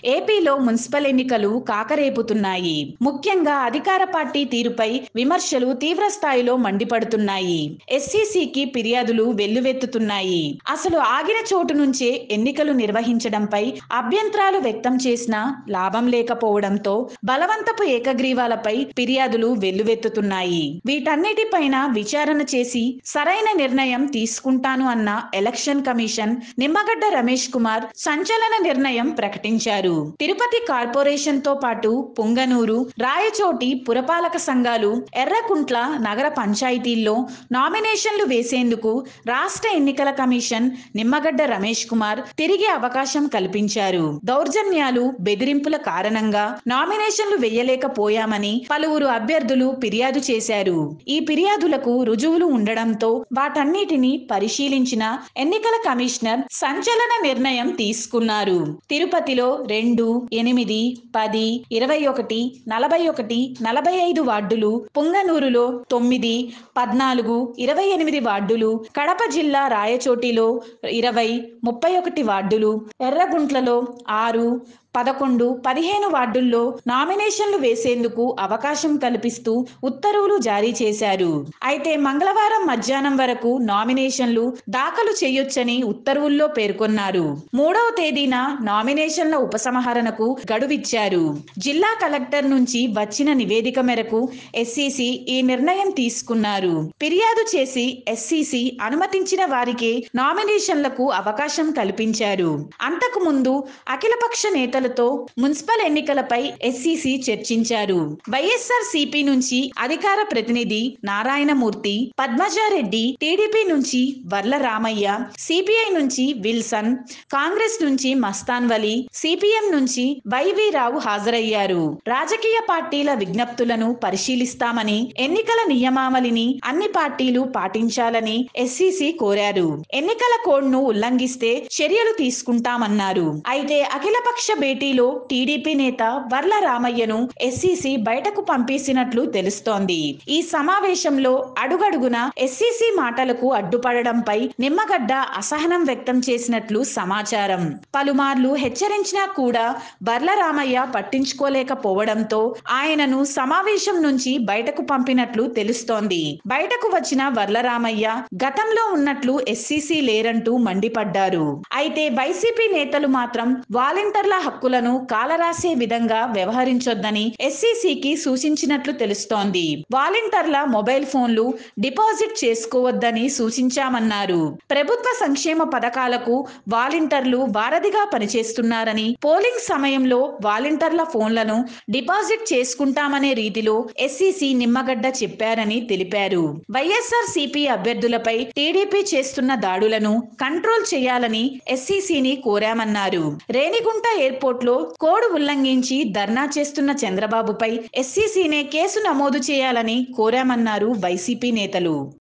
ఏపీలో మున్సిపల్ ఎన్నికలు కాకరేపుతున్నాయి ముఖ్యంగా అధికార పార్టీ తీరుపై విమర్శలు తీవ్ర స్థాయిలో మండిపడుతున్నాయి ఎస్సీసీకి ఫిర్యాదులు వెల్లువెత్తుతున్నాయి అసలు ఆగిన చోటు నుంచే ఎన్నికలు నిర్వహించడంపై అభ్యంతరాలు వ్యక్తం చేసినా లాభం లేకపోవడంతో బలవంతపు ఏకగ్రీవాలపై ఫిర్యాదులు వెల్లువెత్తుతున్నాయి వీటన్నిటిపైన విచారణ చేసి సరైన నిర్ణయం తీసుకుంటాను అన్న ఎలక్షన్ కమిషన్ నిమ్మగడ్డ రమేష్ కుమార్ సంచలన నిర్ణయం ప్రకటించారు తిరుపతి కార్పొరేషన్ తో పాటు పుంగనూరు రాయచోటి పురపాలక సంఘాలు ఎర్రకుంట్ల నగర పంచాయతీల్లో నామినేషన్లు వేసేందుకు రాష్ట్ర ఎన్నికల కమిషన్ నిమ్మగడ్డ రమేష్ కుమార్ తిరిగి అవకాశం కల్పించారు దౌర్జన్యాలు బెదిరింపుల కారణంగా నామినేషన్లు వేయలేకపోయామని పలువురు అభ్యర్థులు ఫిర్యాదు చేశారు ఈ ఫిర్యాదులకు రుజువులు ఉండడంతో వాటన్నిటిని పరిశీలించిన ఎన్నికల కమిషనర్ సంచలన నిర్ణయం తీసుకున్నారు తిరుపతిలో రెండు ఎనిమిది పది ఇరవై ఒకటి నలభై ఒకటి నలభై ఐదు వార్డులు పుంగనూరులో తొమ్మిది పద్నాలుగు ఇరవై ఎనిమిది వార్డులు కడప జిల్లా రాయచోటిలో ఇరవై ముప్పై ఒకటి వార్డులు ఎర్రగుంట్లలో ఆరు పదకొండు పదిహేను వార్డుల్లో నామినేషన్లు వేసేందుకు అవకాశం కల్పిస్తూ ఉత్తర్వులు జారీ చేశారు అయితే మంగళవారం మధ్యాహ్నం వరకు నామినేషన్లు దాఖలు చేయొచ్చని ఉత్తర్వుల్లో పేర్కొన్నారు మూడవ తేదీన నామినేషన్ల ఉపసంహరణకు గడువిచ్చారు జిల్లా కలెక్టర్ నుంచి వచ్చిన నివేదిక మేరకు ఎస్సీసీ ఈ నిర్ణయం తీసుకున్నారు ఫిర్యాదు చేసి ఎస్సీసీ అనుమతించిన వారికే నామినేషన్లకు అవకాశం కల్పించారు అంతకు ముందు అఖిలపక్ష నేతలతో మున్సిపల్ ఎన్నికలపై ఎస్సీసీ చర్చించారు వైఎస్ఆర్ సిపి నుంచి అధికార ప్రతినిధి నారాయణమూర్తి పద్మజారెడ్డి టీడీపీ నుంచి వర్ల రామయ్య సిపిఐ నుంచి విల్సన్ కాంగ్రెస్ నుంచి మస్తాన్ వలి సిపిఎం నుంచి వైవి రావు హాజరయ్యారు రాజకీయ పార్టీల విజ్ఞప్తులను పరిశీలిస్తామని ఎన్నికల నియమావళిని అన్ని పార్టీలు పాటించాలని ఎస్సీసీ కోరారు ఎన్నికల కోడ్ ను ఉల్లంఘిస్తే చర్యలు తీసుకుంటామన్నారు అయితే అఖిలపక్ష భేటీలో టీడీపీ నేత వర్ల రామయ్యను ఎస్సీసీ బయటకు పంపేసినట్లు తెలుస్తోంది ఈ సమావేశంలో అడుగడుగున ఎస్సీసీ మాటలకు అడ్డుపడడంపై నిమ్మగడ్డ అసహనం వ్యక్తం చేసినట్లు సమాచారం పలుమార్లు హెచ్చరించినా కూడా వర్ల రామయ్య పట్టించుకోలేకపోవడంతో ఆయనను సమావేశం నుంచి బయటకు పంపినట్లు తెలుస్తోంది బయటకు వచ్చిన వర్ల రామయ్య గతంలో ఉన్నట్లు ఎస్సీసీ లేరంటూ మండిపడ్డారు అయితే వైసీపీ నేతలు మాత్రం వాలంటీర్ల హక్కులను కాలరాసే విధంగా వ్యవహరించొద్దని ఎస్సీసీకి సూచించినట్లు తెలుస్తోంది వాలంటీర్ల మొబైల్ ఫోన్లు డిపాజిట్ చేసుకోవద్దని సూచించామన్నారు ప్రభుత్వ సంక్షేమ పథకాలకు వాలంటీర్లు వారధిగా పనిచేస్తున్నారని పోలింగ్ సమయంలో వాలంటీర్ల ఫోన్లను డిపాజిట్ చేసుకుంటామనే రీతిలో ఎస్సీసీ నిమ్మగడ్డ చెప్పారని తెలిపారు వైఎస్ఆర్ సిపి అభ్యర్థులపై టీడీపీ చేస్తున్న దాడులను కంట్రోల్ చేయాలని ఎస్సీసీని కోరామన్నారు రేణిగుంట ఎయిర్పోర్ట్ లో కోడ్ ఉల్లంఘించి ధర్నా చేస్తున్న చంద్రబాబుపై ఎస్సీసీనే కేసు నమోదు చేయాలని కోరామన్నారు వైసీపీ నేతలు